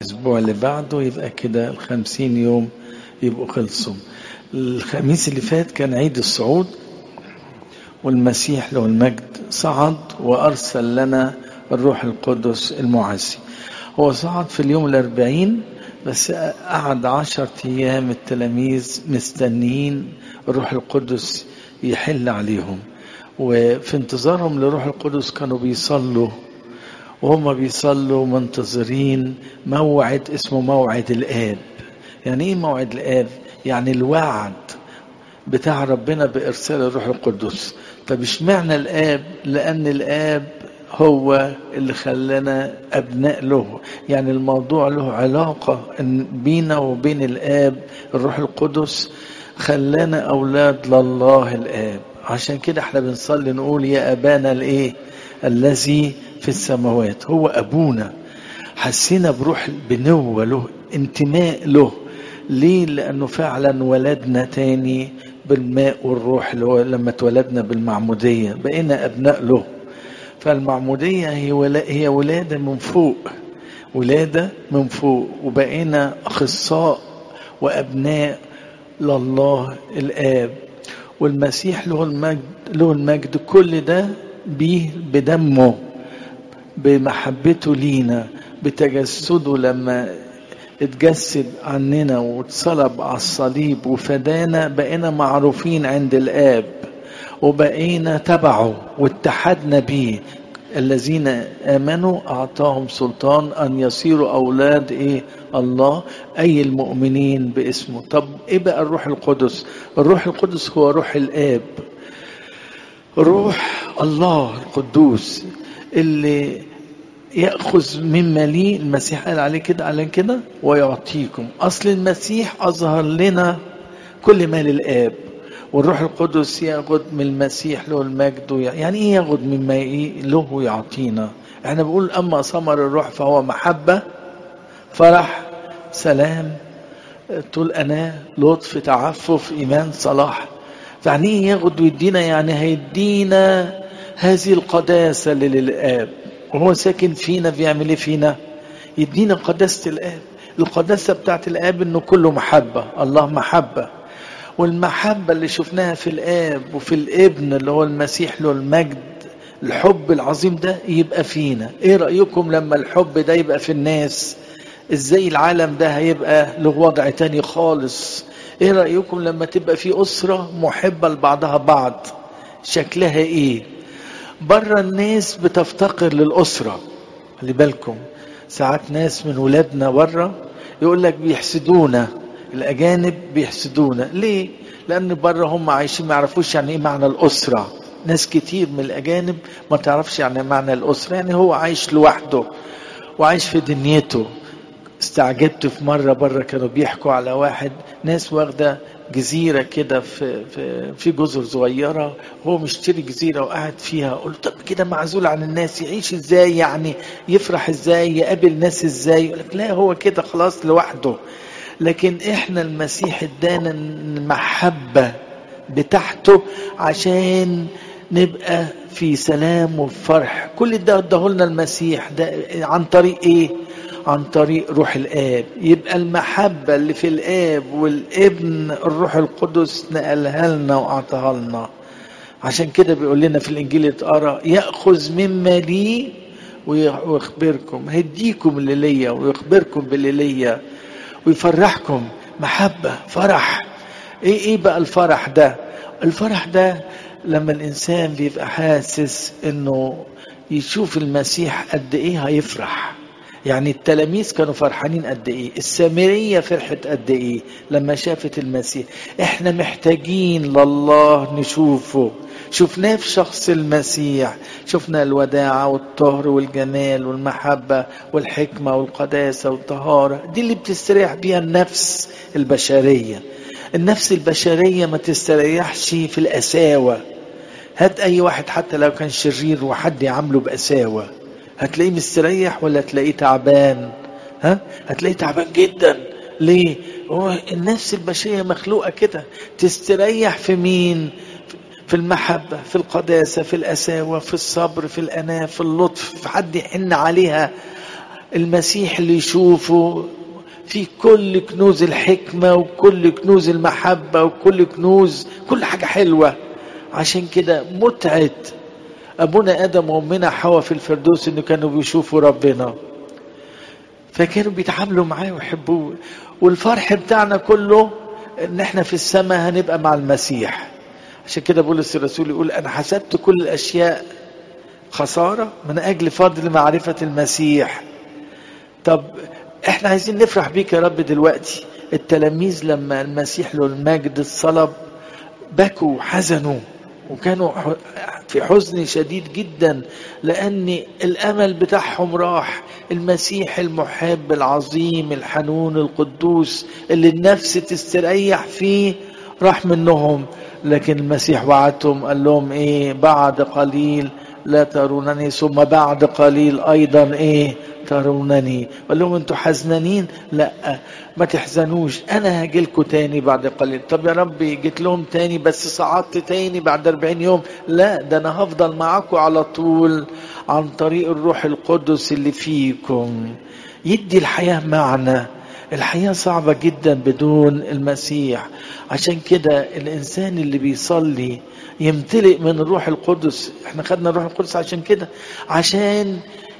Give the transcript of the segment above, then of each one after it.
الأسبوع اللي بعده يبقى كده الخمسين يوم يبقوا خلصوا الخميس اللي فات كان عيد الصعود والمسيح له المجد صعد وأرسل لنا الروح القدس المعزي هو صعد في اليوم الأربعين بس قعد عشر أيام التلاميذ مستنيين الروح القدس يحل عليهم وفي انتظارهم للروح القدس كانوا بيصلوا وهم بيصلوا منتظرين موعد اسمه موعد الآب يعني ايه موعد الآب يعني الوعد بتاع ربنا بإرسال الروح القدس طب اشمعنى الآب لأن الآب هو اللي خلانا أبناء له يعني الموضوع له علاقة بينا وبين الآب الروح القدس خلانا أولاد لله الآب عشان كده احنا بنصلي نقول يا أبانا الإيه الذي في السماوات هو أبونا حسينا بروح بنوة له انتماء له ليه لأنه فعلا ولدنا تاني بالماء والروح اللي هو لما اتولدنا بالمعمودية بقينا أبناء له فالمعمودية هي ولا هي ولادة من فوق ولادة من فوق وبقينا أخصاء وأبناء لله الآب والمسيح له المجد له المجد كل ده بيه بدمه بمحبته لينا بتجسده لما اتجسد عننا واتصلب على الصليب وفدانا بقينا معروفين عند الآب وبقينا تبعه واتحدنا بيه الذين آمنوا أعطاهم سلطان أن يصيروا أولاد إيه الله أي المؤمنين باسمه طب إيه بقى الروح القدس الروح القدس هو روح الآب روح الله القدوس اللي يأخذ مما لي المسيح قال عليه كده قال كده ويعطيكم أصل المسيح أظهر لنا كل ما للآب والروح القدس ياخذ من المسيح له المجد يعني ايه ياخذ مما له ويعطينا احنا بنقول اما ثمر الروح فهو محبه فرح سلام طول انا لطف تعفف ايمان صلاح يعني ايه ياخد ويدينا يعني هيدينا هذه القداسه للاب وهو ساكن فينا بيعمل ايه فينا يدينا قداسه الاب القداسه بتاعت الاب انه كله محبه الله محبه والمحبة اللي شفناها في الآب وفي الابن اللي هو المسيح له المجد الحب العظيم ده يبقى فينا ايه رأيكم لما الحب ده يبقى في الناس ازاي العالم ده هيبقى له وضع تاني خالص ايه رأيكم لما تبقى في أسرة محبة لبعضها بعض شكلها ايه بره الناس بتفتقر للأسرة خلي بالكم ساعات ناس من ولادنا بره يقول لك بيحسدونا الأجانب بيحسدونا ليه؟ لأن بره هم عايشين ما يعرفوش يعني إيه معنى الأسرة ناس كتير من الأجانب ما تعرفش يعني معنى الأسرة يعني هو عايش لوحده وعايش في دنيته استعجبت في مرة بره كانوا بيحكوا على واحد ناس واخدة جزيرة كده في, في, في جزر صغيرة هو مشتري جزيرة وقاعد فيها قلت طب كده معزول عن الناس يعيش ازاي يعني يفرح ازاي يقابل ناس ازاي يقول لك لا هو كده خلاص لوحده لكن احنا المسيح ادانا المحبة بتاعته عشان نبقى في سلام وفرح كل ده اداهولنا المسيح ده عن طريق ايه عن طريق روح الاب يبقى المحبة اللي في الاب والابن الروح القدس نقلها لنا واعطاها لنا عشان كده بيقول لنا في الانجيل اتقرا ياخذ مما لي ويخبركم هديكم اللي ليا ويخبركم باللي ليا ويفرحكم محبة فرح ايه ايه بقى الفرح ده الفرح ده لما الانسان بيبقى حاسس انه يشوف المسيح قد ايه هيفرح يعني التلاميذ كانوا فرحانين قد ايه السامرية فرحت قد ايه لما شافت المسيح احنا محتاجين لله نشوفه شفناه في شخص المسيح شفنا الوداعة والطهر والجمال والمحبة والحكمة والقداسة والطهارة دي اللي بتستريح بيها النفس البشرية النفس البشرية ما تستريحش في القساوة هات أي واحد حتى لو كان شرير وحد يعامله بقساوة هتلاقيه مستريح ولا هتلاقيه تعبان ها هتلاقيه تعبان جدا ليه هو النفس البشرية مخلوقة كده تستريح في مين في المحبة في القداسة في الأساوة في الصبر في الأناة في اللطف في حد يحن عليها المسيح اللي يشوفه في كل كنوز الحكمة وكل كنوز المحبة وكل كنوز كل حاجة حلوة عشان كده متعة أبونا آدم وأمنا حواء في الفردوس إنه كانوا بيشوفوا ربنا فكانوا بيتعاملوا معاه ويحبوه والفرح بتاعنا كله إن إحنا في السماء هنبقى مع المسيح عشان كده بولس الرسول يقول أنا حسبت كل الأشياء خسارة من أجل فضل معرفة المسيح طب احنا عايزين نفرح بيك يا رب دلوقتي التلاميذ لما المسيح له المجد اتصلب بكوا حزنوا وكانوا في حزن شديد جدا لان الامل بتاعهم راح المسيح المحب العظيم الحنون القدوس اللي النفس تستريح فيه راح منهم لكن المسيح وعدهم قال لهم ايه بعد قليل لا ترونني ثم بعد قليل ايضا ايه ترونني قال لهم انتوا حزنانين لا ما تحزنوش انا هاجي لكم تاني بعد قليل طب يا رب جيت لهم تاني بس صعدت تاني بعد 40 يوم لا ده انا هفضل معاكم على طول عن طريق الروح القدس اللي فيكم يدي الحياة معنى الحياة صعبة جدا بدون المسيح عشان كده الإنسان اللي بيصلي يمتلئ من الروح القدس احنا خدنا الروح القدس عشان كده عشان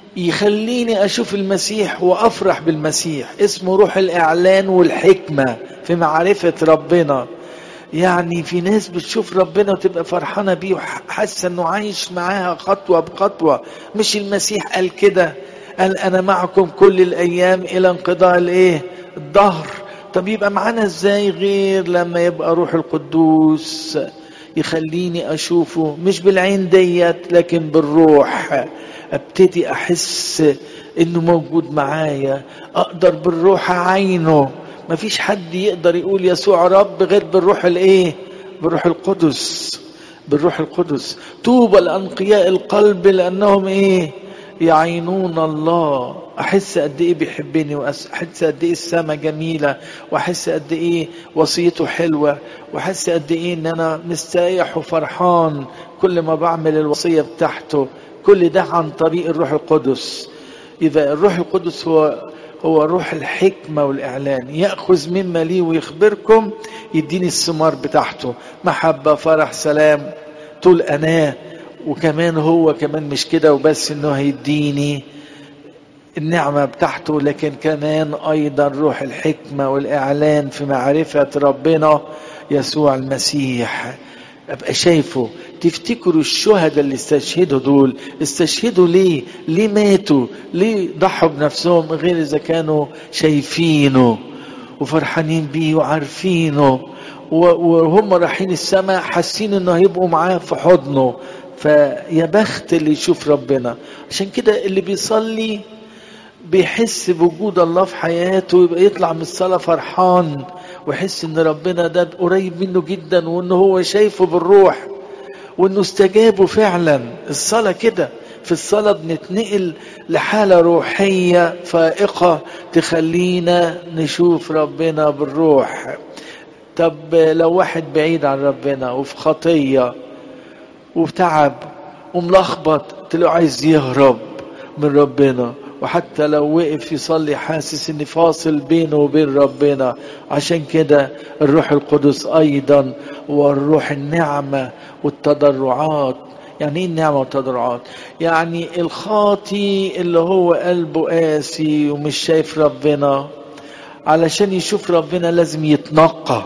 يخليني أشوف المسيح وأفرح بالمسيح اسمه روح الإعلان والحكمة في معرفة ربنا يعني في ناس بتشوف ربنا وتبقى فرحانة بيه وحاسة انه عايش معاها خطوة بخطوة مش المسيح قال كده قال انا معكم كل الايام الى انقضاء الايه الظهر طب يبقى معانا ازاي غير لما يبقى روح القدوس يخليني اشوفه مش بالعين ديت لكن بالروح ابتدي احس انه موجود معايا اقدر بالروح عينه مفيش حد يقدر يقول يسوع رب غير بالروح الايه بالروح القدس بالروح القدس طوبى لانقياء القلب لانهم ايه يعينون الله احس قد ايه بيحبني واحس قد ايه السماء جميله واحس قد ايه وصيته حلوه واحس قد ايه ان انا مستريح وفرحان كل ما بعمل الوصيه بتاعته كل ده عن طريق الروح القدس اذا الروح القدس هو هو روح الحكمة والإعلان يأخذ مما لي ويخبركم يديني الثمار بتاعته محبة فرح سلام طول أناه وكمان هو كمان مش كده وبس انه هيديني النعمة بتاعته لكن كمان ايضا روح الحكمة والاعلان في معرفة ربنا يسوع المسيح ابقى شايفه تفتكروا الشهداء اللي استشهدوا دول استشهدوا ليه ليه ماتوا ليه ضحوا بنفسهم غير اذا كانوا شايفينه وفرحانين بيه وعارفينه وهم رايحين السماء حاسين انه هيبقوا معاه في حضنه فيا بخت اللي يشوف ربنا عشان كده اللي بيصلي بيحس بوجود الله في حياته يبقى يطلع من الصلاة فرحان ويحس ان ربنا ده قريب منه جدا وان هو شايفه بالروح وانه استجابه فعلا الصلاة كده في الصلاة بنتنقل لحالة روحية فائقة تخلينا نشوف ربنا بالروح طب لو واحد بعيد عن ربنا وفي خطيه وبتعب وملخبط تلاقيه عايز يهرب من ربنا وحتى لو وقف يصلي حاسس ان فاصل بينه وبين ربنا عشان كده الروح القدس ايضا والروح النعمه والتضرعات يعني ايه النعمه والتضرعات يعني الخاطي اللي هو قلبه قاسي ومش شايف ربنا علشان يشوف ربنا لازم يتنقى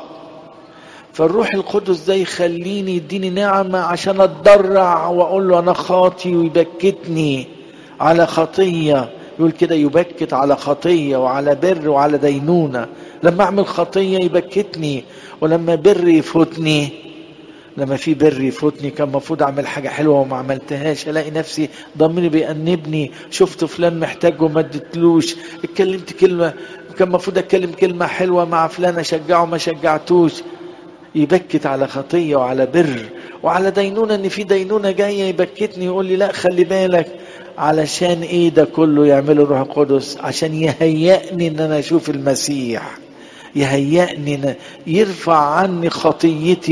فالروح القدس ده يخليني يديني نعمة عشان اتضرع واقول له انا خاطي ويبكتني على خطية يقول كده يبكت على خطية وعلى بر وعلى دينونة لما اعمل خطية يبكتني ولما بر يفوتني لما في بر يفوتني كان المفروض اعمل حاجه حلوه وما عملتهاش الاقي نفسي ضميري بيأنبني شفت فلان محتاج وما اديتلوش اتكلمت كلمه كان المفروض اتكلم كلمه حلوه مع فلان اشجعه ما شجعتوش يبكت على خطية وعلى بر وعلى دينونة ان في دينونة جاية يبكتني يقول لي لا خلي بالك علشان ايه ده كله يعمله الروح القدس عشان يهيئني ان انا اشوف المسيح يهيئني يرفع عني خطيتي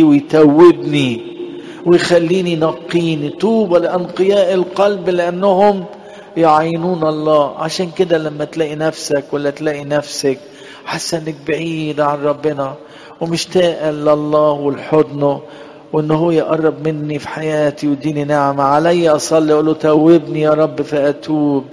ويتوبني ويخليني نقيني طوبى لانقياء القلب لانهم يعينون الله عشان كده لما تلاقي نفسك ولا تلاقي نفسك حاسه انك بعيد عن ربنا ومشتاقه لله والحضنه وان هو يقرب مني في حياتي ويديني نعمه علي اصلي اقول له توبني يا رب فاتوب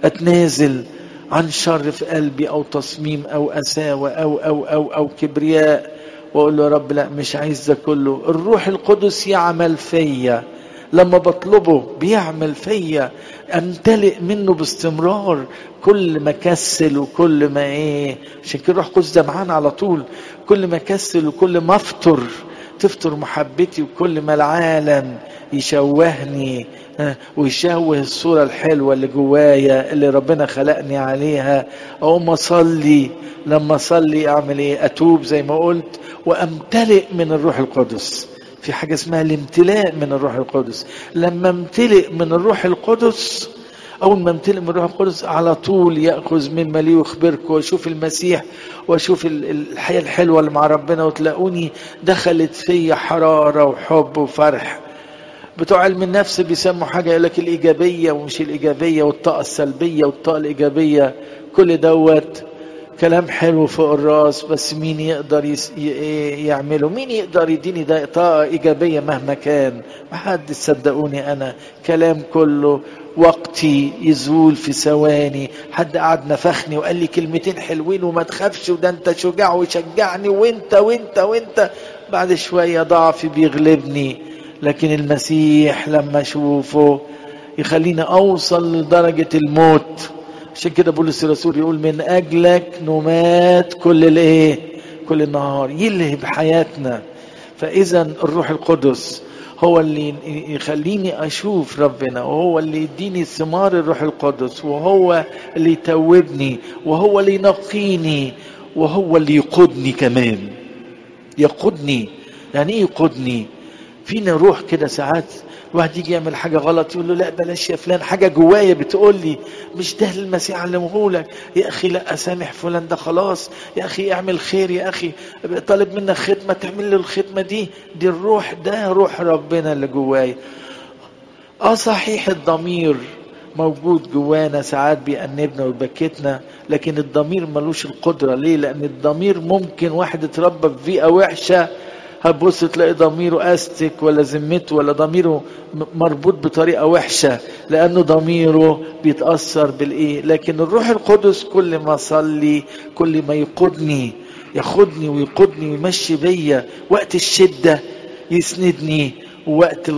اتنازل عن شر في قلبي او تصميم او اساوه او او او او كبرياء واقول له يا رب لا مش عايز ده كله الروح القدس يعمل فيا لما بطلبه بيعمل فيا امتلئ منه باستمرار كل ما كسل وكل ما ايه عشان كده الروح القدس ده معانا على طول كل ما كسل وكل ما افطر تفطر محبتي وكل ما العالم يشوهني ويشوه الصورة الحلوة اللي جوايا اللي ربنا خلقني عليها أقوم أصلي لما أصلي أعمل إيه أتوب زي ما قلت وأمتلئ من الروح القدس في حاجة اسمها الامتلاء من الروح القدس لما امتلئ من الروح القدس أول ما امتلئ من الروح القدس على طول يأخذ مما لي يخبركم وأشوف المسيح وأشوف الحياة الحلوة اللي مع ربنا وتلاقوني دخلت فيا حرارة وحب وفرح بتوع علم النفس بيسموا حاجة يقول لك الإيجابية ومش الإيجابية والطاقة السلبية والطاقة الإيجابية كل دوت كلام حلو فوق الراس بس مين يقدر يس... ي... يعمله مين يقدر يديني ده طاقة إيجابية مهما كان ما حد صدقوني أنا كلام كله وقتي يزول في ثواني حد قعد نفخني وقال لي كلمتين حلوين وما تخافش وده انت شجاع وشجعني وانت وانت وانت بعد شوية ضعفي بيغلبني لكن المسيح لما اشوفه يخليني اوصل لدرجة الموت عشان كده بولس الرسول يقول من اجلك نمات كل الايه كل النهار يلهب حياتنا فاذا الروح القدس هو اللي يخليني اشوف ربنا وهو اللي يديني ثمار الروح القدس وهو اللي يتوبني وهو اللي ينقيني وهو اللي يقودني كمان يقودني يعني ايه يقودني فينا روح كده ساعات الواحد يجي يعمل حاجة غلط يقول له لا بلاش يا فلان حاجة جوايا بتقول لي مش ده اللي المسيح علمه لك يا أخي لا أسامح فلان ده خلاص يا أخي اعمل خير يا أخي طالب منك خدمة تعمل له الخدمة دي دي الروح ده روح ربنا اللي جوايا اه صحيح الضمير موجود جوانا ساعات بيأنبنا ويبكتنا لكن الضمير ملوش القدرة ليه لأن الضمير ممكن واحد اتربى في بيئة وحشة هتبص تلاقي ضميره أستك ولا ذمته ولا ضميره مربوط بطريقة وحشة لأنه ضميره بيتأثر بالإيه لكن الروح القدس كل ما أصلي كل ما يقودني ياخدني ويقودني ويمشي بيا وقت الشدة يسندني ووقت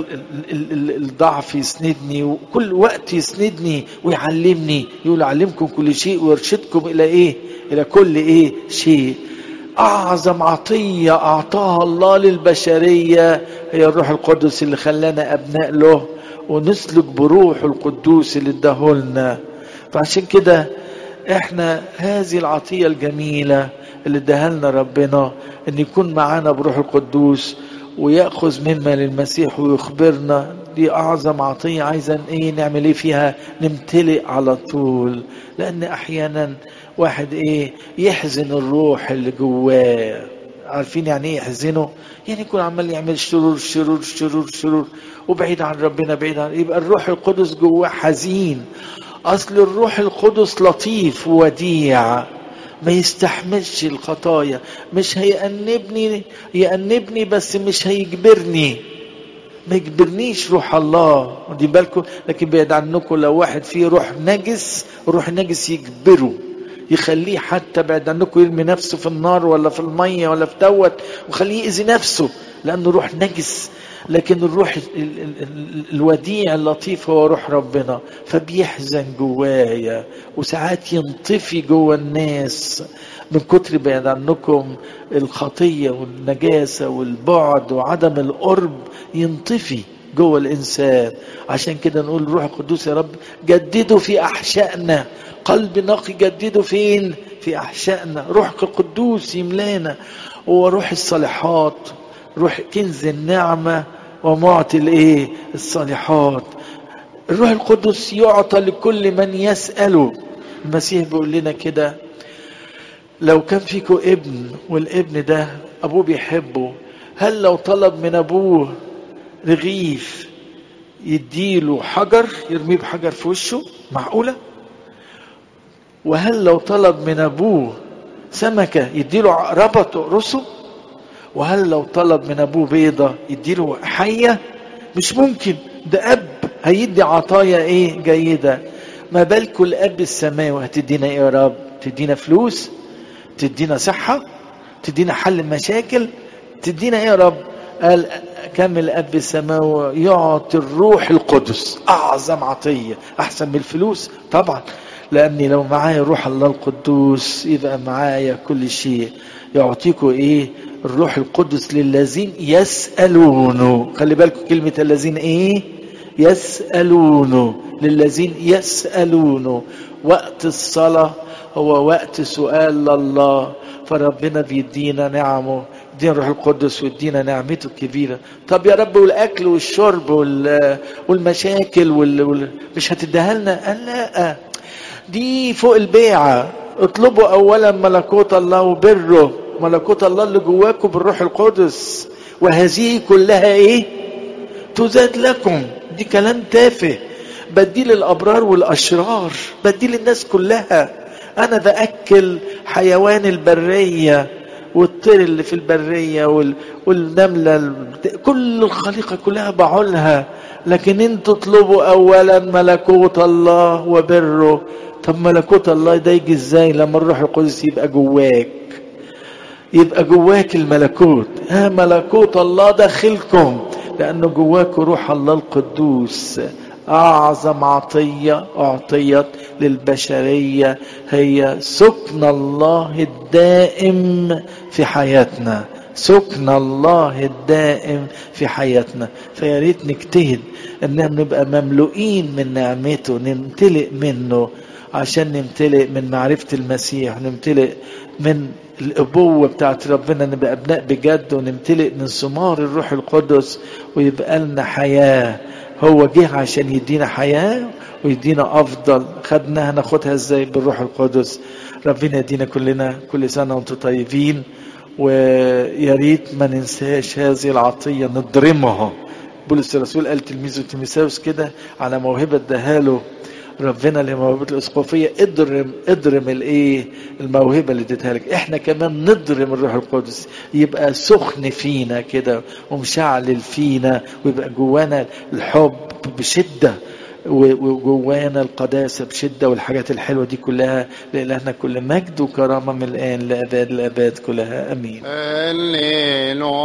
الضعف يسندني وكل وقت يسندني ويعلمني يقول أعلمكم كل شيء ويرشدكم إلى إيه إلى كل إيه شيء أعظم عطية أعطاها الله للبشرية هي الروح القدس اللي خلانا أبناء له ونسلك بروح القدوس اللي اداهولنا فعشان كده احنا هذه العطية الجميلة اللي اداها لنا ربنا ان يكون معانا بروح القدوس ويأخذ مما للمسيح ويخبرنا دي أعظم عطية عايزة إيه نعمل إيه فيها نمتلئ على طول لأن أحيانا واحد إيه يحزن الروح اللي جواه عارفين يعني إيه يحزنه يعني يكون عمال يعمل شرور شرور شرور شرور وبعيد عن ربنا بعيد عن يبقى الروح القدس جواه حزين أصل الروح القدس لطيف وديع ما يستحملش الخطايا مش هيأنبني يأنبني بس مش هيجبرني ما يجبرنيش روح الله ودي بالكم لكن بعيد عنكم لو واحد فيه روح نجس روح نجس يجبره يخليه حتى بعد عنكم يرمي نفسه في النار ولا في المية ولا في دوت وخليه يأذي نفسه لأنه روح نجس لكن الروح الوديع اللطيف هو روح ربنا فبيحزن جوايا وساعات ينطفي جوا الناس من كتر بعد عنكم الخطية والنجاسة والبعد وعدم القرب ينطفي جوه الإنسان عشان كده نقول الروح القدوس يا رب جددوا في أحشائنا قلب نقي جددوا فين في أحشائنا روحك القدوس يملانا هو روح الصالحات روح كنز النعمة ومعطي الايه الصالحات الروح القدس يعطى لكل من يسأله المسيح بيقول لنا كده لو كان فيكم ابن والابن ده ابوه بيحبه هل لو طلب من ابوه رغيف يديله حجر يرميه بحجر في وشه معقولة وهل لو طلب من أبوه سمكة يديله عقربة تقرصه وهل لو طلب من أبوه بيضة يديله حية مش ممكن ده أب هيدي عطايا إيه جيدة ما بالكم الأب السماوي هتدينا إيه يا رب تدينا فلوس تدينا صحة تدينا حل مشاكل تدينا إيه يا رب قال كم الأب السماوي يعطي الروح القدس أعظم عطية أحسن من الفلوس طبعا لأني لو معايا روح الله القدوس يبقى معايا كل شيء يعطيكم إيه الروح القدس للذين يسألونه خلي بالكم كلمة الذين إيه يسألونه للذين يسألونه وقت الصلاة هو وقت سؤال لله فربنا بيدينا نعمه يدينا الروح القدس ويدينا نعمته الكبيره طب يا رب والاكل والشرب والمشاكل وال... وال... مش هتديها لنا قال لا دي فوق البيعه اطلبوا اولا ملكوت الله وبره ملكوت الله اللي جواكم بالروح القدس وهذه كلها ايه تزاد لكم دي كلام تافه بدي للابرار والاشرار بدي للناس كلها انا باكل حيوان البريه والطير اللي في البريه وال... والنمله كل الخليقه كلها بعولها لكن انتوا اطلبوا اولا ملكوت الله وبره طب ملكوت الله ده يجي ازاي لما الروح القدس يبقى جواك يبقى جواك الملكوت ها ملكوت الله داخلكم لانه جواك روح الله القدوس اعظم عطيه اعطيت للبشريه هي سكن الله الدائم في حياتنا سكن الله الدائم في حياتنا فيا ريت نجتهد ان نبقى مملوئين من نعمته نمتلئ منه عشان نمتلئ من معرفة المسيح نمتلئ من الأبوة بتاعت ربنا نبقى أبناء بجد ونمتلئ من ثمار الروح القدس ويبقى لنا حياة هو جه عشان يدينا حياة ويدينا أفضل خدناها ناخدها ازاي بالروح القدس ربنا يدينا كلنا كل سنة وانتم طيبين ويا ريت ما ننساش هذه العطية نضرمها بولس الرسول قال تلميذه تيموثاوس كده على موهبة اداها ربنا لموهبة الاسقفية اضرم اضرم الايه الموهبة اللي اديتها لك احنا كمان نضرم الروح القدس يبقى سخن فينا كده ومشعلل فينا ويبقى جوانا الحب بشدة وجوانا القداسة بشدة والحاجات الحلوة دي كلها لإلهنا كل مجد وكرامة من الآن لأباد الأباد كلها أمين